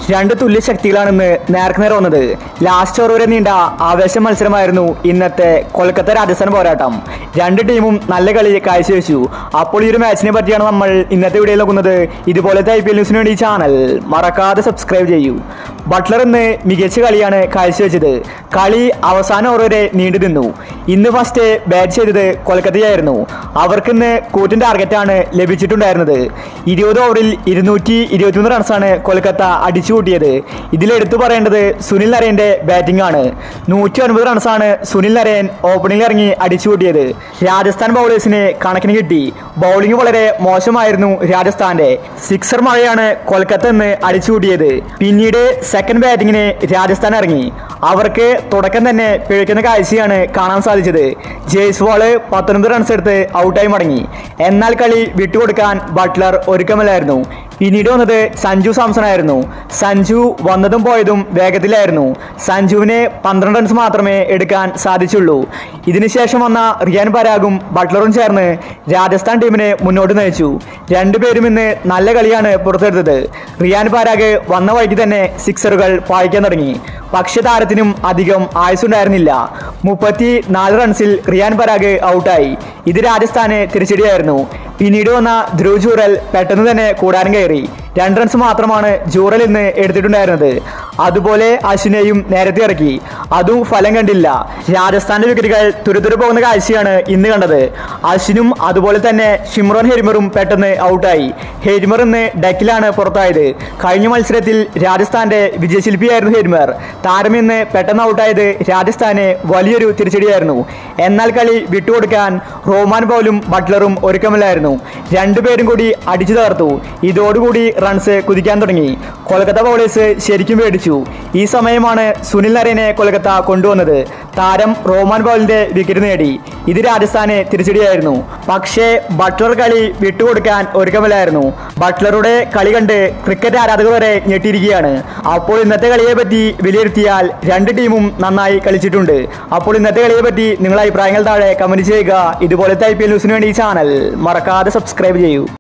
രണ്ട് തുല്യ ശക്തികളാണെന്ന് നേർക്കുനേർ വന്നത് ലാസ്റ്റ് ഓവർ വരെ നീണ്ട ആവേശ മത്സരമായിരുന്നു ഇന്നത്തെ കൊൽക്കത്ത രാജസ്ഥാൻ പോരാട്ടം രണ്ട് ടീമും നല്ല കളി കാഴ്ചവെച്ചു അപ്പോൾ ഈ ഒരു മാച്ചിനെ പറ്റിയാണ് നമ്മൾ ഇന്നത്തെ വീഡിയോയിൽ നോക്കുന്നത് ഇതുപോലത്തെ ഐ പി എൽ ന്യൂസിന് വേണ്ടി ഈ ചാനൽ മറക്കാതെ സബ്സ്ക്രൈബ് ചെയ്യൂ ബട്ട്ലർ ഇന്ന് മികച്ച കളിയാണ് കാഴ്ചവെച്ചത് കളി അവസാന ഓവർ വരെ നീണ്ടു നിന്നു ഇന്ന് ഫസ്റ്റ് ബാറ്റ് ചെയ്തത് കൊൽക്കത്തയായിരുന്നു അവർക്ക് ഇന്ന് കൂറ്റൻ ടാർഗറ്റാണ് ലഭിച്ചിട്ടുണ്ടായിരുന്നത് ഇരുപത് ഓവറിൽ ഇരുന്നൂറ്റി ഇരുപത്തിമൂന്ന് റൺസാണ് കൊൽക്കത്ത അടിച്ചു കൂട്ടിയത് ഇതിലെടുത്തു പറയേണ്ടത് സുനിൽ നരേന്റെ ബാറ്റിംഗ് ആണ് നൂറ്റി ഒൻപത് റൺസാണ് സുനിൽ നരേൻ ഓപ്പണിംഗിൽ ഇറങ്ങി അടിച്ചു കൂട്ടിയത് രാജസ്ഥാൻ ബൗളേഴ്സിന് കണക്കിന് കിട്ടി ബൗളിംഗ് വളരെ മോശമായിരുന്നു രാജസ്ഥാന്റെ സിക്സർ മഴയാണ് കൊൽക്കത്ത ഇന്ന് അടിച്ചു കൂട്ടിയത് പിന്നീട് സെക്കൻഡ് ബാറ്റിങ്ങിന് രാജസ്ഥാൻ ഇറങ്ങി അവർക്ക് തുടക്കം തന്നെ പിഴയ്ക്കുന്ന കാഴ്ചയാണ് കാണാൻ സാധിച്ചത് ജയ്സ്വാള് പത്തൊൻപത് റൺസ് എടുത്ത് ഔട്ടായി മടങ്ങി എന്നാൽ കളി വിട്ടുകൊടുക്കാൻ ബട്ട്ലർ ഒരുക്കമല്ലായിരുന്നു പിന്നീട് വന്നത് സഞ്ജു സാംസൺ ആയിരുന്നു സഞ്ജു വന്നതും പോയതും വേഗത്തിലായിരുന്നു സഞ്ജുവിന് പന്ത്രണ്ട് റൺസ് മാത്രമേ എടുക്കാൻ സാധിച്ചുള്ളൂ ഇതിനുശേഷം വന്ന റിയാൻ പരാഗും ബട്ട്ലറും ചേർന്ന് രാജസ്ഥാൻ ടീമിനെ മുന്നോട്ട് നയിച്ചു രണ്ടുപേരും ഇന്ന് നല്ല കളിയാണ് പുറത്തെടുത്തത് റിയാൻ പരാഗ് വന്ന വഴിക്ക് തന്നെ സിക്സറുകൾ പായിക്കാൻ തുടങ്ങി പക്ഷേ താരത്തിനും അധികം ആയുസുണ്ടായിരുന്നില്ല മുപ്പത്തി നാല് റൺസിൽ റിയാൻ പരാഗ് ഔട്ടായി ഇത് രാജസ്ഥാന് തിരിച്ചടിയായിരുന്നു പിന്നീട് വന്ന ധ്രുവ് ജൂറൽ പെട്ടെന്ന് തന്നെ കൂടാനും കയറി രണ്ട് റൺസ് മാത്രമാണ് ജൂറൽ ഇന്ന് എടുത്തിട്ടുണ്ടായിരുന്നത് അതുപോലെ അശ്വിനെയും നേരത്തെ ഇറക്കി അതും ഫലം കണ്ടില്ല രാജസ്ഥാന്റെ വിക്കറ്റുകൾ തുരുതുരു പോകുന്ന കാഴ്ചയാണ് ഇന്ന് കണ്ടത് അശ്വിനും അതുപോലെ തന്നെ ഷിമ്രോൻ ഹെരിമറും പെട്ടെന്ന് ഔട്ടായി ഹെരിമർ ഇന്ന് ഡക്കിലാണ് പുറത്തായത് കഴിഞ്ഞ മത്സരത്തിൽ രാജസ്ഥാന്റെ വിജയശില്പിയായിരുന്നു ഹെരിമർ താരം ഇന്ന് പെട്ടെന്ന് ഔട്ടായത് രാജസ്ഥാന് വലിയൊരു തിരിച്ചടിയായിരുന്നു എന്നാൽ കളി വിട്ടുകൊടുക്കാൻ റോമാൻ പൗലും ബട്ട്ലറും ഒരുക്കമില്ലായിരുന്നു രണ്ടുപേരും കൂടി അടിച്ചു തകർത്തു ഇതോടുകൂടി റൺസ് കുതിക്കാൻ തുടങ്ങി കൊൽക്കത്ത ബൗളേഴ്സ് ശരിക്കും പേടിച്ചു ഈ സമയമാണ് സുനിൽ നരേനെ കൊൽക്കത്ത കൊണ്ടുവന്നത് താരം റോമാൻ പൗലിന്റെ വിക്കറ്റ് നേടി ഇത് രാജസ്ഥാന് തിരിച്ചടിയായിരുന്നു പക്ഷേ ബട്ട്ലർ കളി വിട്ടുകൊടുക്കാൻ ഒരുക്കമില്ലായിരുന്നു ബട്ട്ലറുടെ കളി കണ്ട് ക്രിക്കറ്റ് ആരാധകർ വരെ ഞെട്ടിയിരിക്കുകയാണ് അപ്പോൾ ഇന്നത്തെ കളിയെ പറ്റി വിലയിരുത്തിയാൽ രണ്ട് ടീമും നന്നായി കളിച്ചിട്ടുണ്ട് അപ്പോൾ ഇന്നത്തെ കളിയെ പറ്റി നിങ്ങളുടെ അഭിപ്രായങ്ങൾ താഴെ കമന്റ് ചെയ്യുക ഇതുപോലത്തെ ഐ പി എൽ ന്യൂസിന് വേണ്ടി ഈ ചാനൽ മറക്കാതെ സബ്സ്ക്രൈബ് ചെയ്യൂ